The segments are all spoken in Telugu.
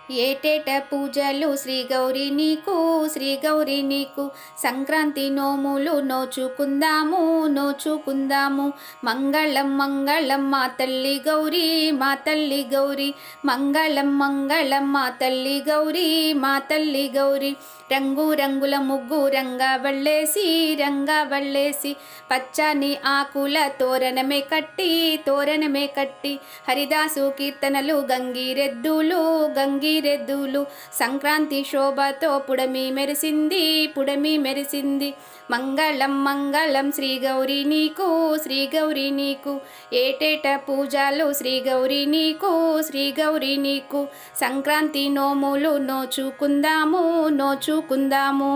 ఏటేట పూజలు శ్రీ గౌరి నీకు శ్రీ గౌరి నీకు సంక్రాంతి నోములు నోచుకుందాము నోచుకుందాము మంగళం మంగళం మా తల్లి గౌరీ మా తల్లి గౌరీ మంగళం మంగళం మా తల్లి గౌరీ మా తల్లి గౌరీ రంగు రంగుల ముగ్గు రంగా వళ్ళేసి రంగా వళ్ళేసి పచ్చని ఆకుల తోరణమే కట్టి తోరణమే కట్టి హరిదాసు కీర్తనలు గంగిరెద్దులు గంగిరెద్దులు సంక్రాంతి శోభతో పుడమి మెరిసింది పుడమి మెరిసింది మంగళం మంగళం శ్రీ గౌరి నీకు శ్రీ గౌరి నీకు ఏటేట పూజలు శ్రీ గౌరి నీకు శ్రీ గౌరి నీకు సంక్రాంతి నోములు నోచుకుందాము నోచుకుందాము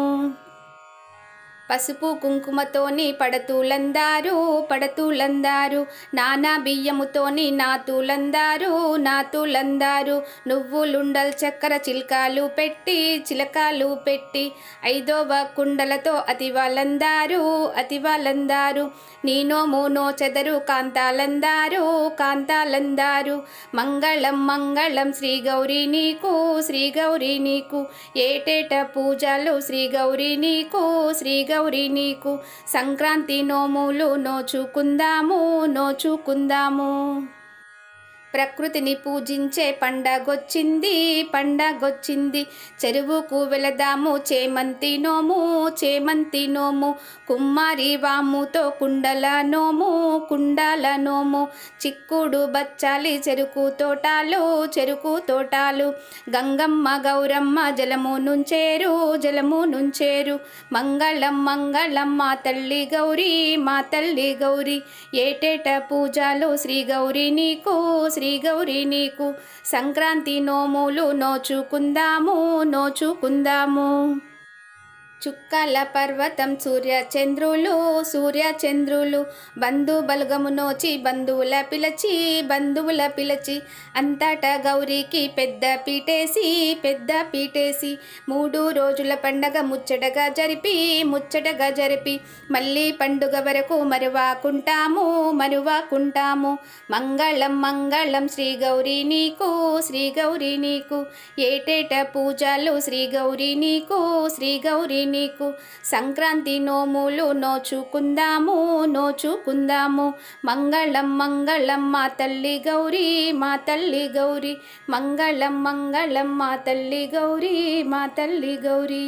పసుపు కుంకుమతోని పడతూలందారు పడతూలందారు నానా బియ్యముతోని నాతులందారు నాతులందారు నువ్వులుండల్ చక్కెర చిలకాలు పెట్టి చిలకాలు పెట్టి ఐదవ కుండలతో అతివాలందారు అతివాలందారు నీనోమో నో చెదరు కాంతాలందారు కాంతాలందారు మంగళం మంగళం శ్రీ గౌరీ నీకు శ్రీ గౌరీ నీకు ఏటేట పూజలు శ్రీ గౌరీ నీకు శ్రీ గౌరీ నీకు సంక్రాంతి నోములు నోచుకుందాము నోచుకుందాము ప్రకృతిని పూజించే పండగొచ్చింది పండగొచ్చింది చెరువుకు వెళదాము చేమంతి నోము చేమంతి నోము కుమ్మారి వాముతో కుండల నోము కుండల నోము చిక్కుడు బచ్చాలి చెరుకు తోటాలు చెరుకు తోటాలు గంగమ్మ గౌరమ్మ జలము నుంచేరు జలము నుంచేరు మంగళం మంగళం మా తల్లి గౌరీ మా తల్లి గౌరీ ఏటేట పూజలు శ్రీ గౌరీ నీకు శ్రీ గౌరీ నీకు సంక్రాంతి నోములు నోచుకుందాము నోచుకుందాము చుక్కల పర్వతం సూర్య చంద్రులు సూర్య చంద్రులు బంధు బలగము నోచి బంధువుల పిలచి బంధువుల పిలచి అంతటా గౌరీకి పెద్ద పీటేసి పెద్ద పీటేసి మూడు రోజుల పండగ ముచ్చటగా జరిపి ముచ్చటగా జరిపి మళ్ళీ పండుగ వరకు మరువాకుంటాము మరువాకుంటాము మంగళం మంగళం శ్రీ గౌరీ నీకు శ్రీ గౌరీ నీకు ఏటేట పూజలు శ్రీ గౌరీ నీకు శ్రీ గౌరీ నీకు సంక్రాంతి నోములు నోచుకుందాము నోచుకుందాము మంగళం మంగళం మా తల్లి గౌరీ మా తల్లి గౌరీ మంగళం మంగళం మా తల్లి గౌరీ మా తల్లి గౌరీ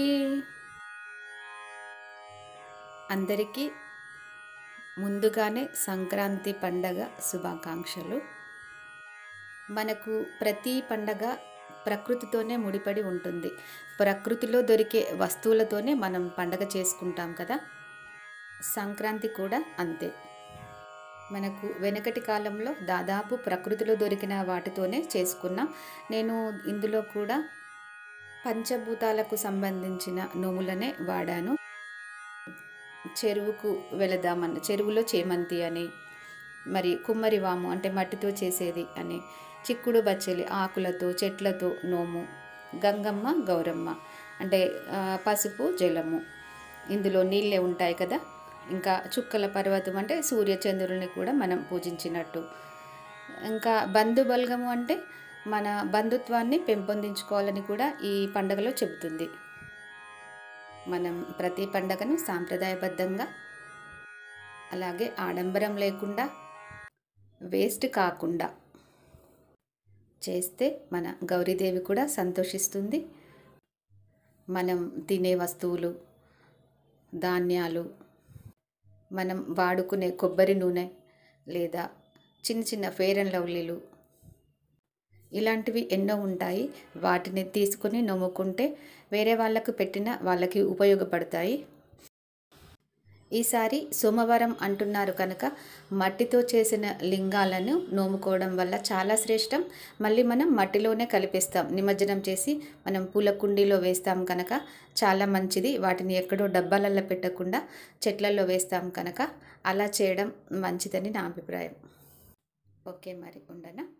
అందరికీ ముందుగానే సంక్రాంతి పండగ శుభాకాంక్షలు మనకు ప్రతి పండగ ప్రకృతితోనే ముడిపడి ఉంటుంది ప్రకృతిలో దొరికే వస్తువులతోనే మనం పండగ చేసుకుంటాం కదా సంక్రాంతి కూడా అంతే మనకు వెనకటి కాలంలో దాదాపు ప్రకృతిలో దొరికిన వాటితోనే చేసుకున్నాం నేను ఇందులో కూడా పంచభూతాలకు సంబంధించిన నోములనే వాడాను చెరువుకు వెళదామన్న చెరువులో చేమంతి అని మరి కుమ్మరి వాము అంటే మట్టితో చేసేది అని చిక్కుడు బచ్చలి ఆకులతో చెట్లతో నోము గంగమ్మ గౌరమ్మ అంటే ఆ, పసుపు జలము ఇందులో నీళ్ళే ఉంటాయి కదా ఇంకా చుక్కల పర్వతం అంటే సూర్యచంద్రుల్ని కూడా మనం పూజించినట్టు ఇంకా బంధు బల్గము అంటే మన బంధుత్వాన్ని పెంపొందించుకోవాలని కూడా ఈ పండగలో చెబుతుంది మనం ప్రతి పండగను సాంప్రదాయబద్ధంగా అలాగే ఆడంబరం లేకుండా వేస్ట్ కాకుండా చేస్తే మన గౌరీదేవి కూడా సంతోషిస్తుంది మనం తినే వస్తువులు ధాన్యాలు మనం వాడుకునే కొబ్బరి నూనె లేదా చిన్న చిన్న ఫేర్ అండ్ లవ్లీలు ఇలాంటివి ఎన్నో ఉంటాయి వాటిని తీసుకొని నమ్ముకుంటే వేరే వాళ్ళకు పెట్టిన వాళ్ళకి ఉపయోగపడతాయి ఈసారి సోమవారం అంటున్నారు కనుక మట్టితో చేసిన లింగాలను నోముకోవడం వల్ల చాలా శ్రేష్టం మళ్ళీ మనం మట్టిలోనే కలిపేస్తాం నిమజ్జనం చేసి మనం పూల కుండీలో వేస్తాం కనుక చాలా మంచిది వాటిని ఎక్కడో డబ్బాలలో పెట్టకుండా చెట్లలో వేస్తాం కనుక అలా చేయడం మంచిదని నా అభిప్రాయం ఓకే మరి ఉండనా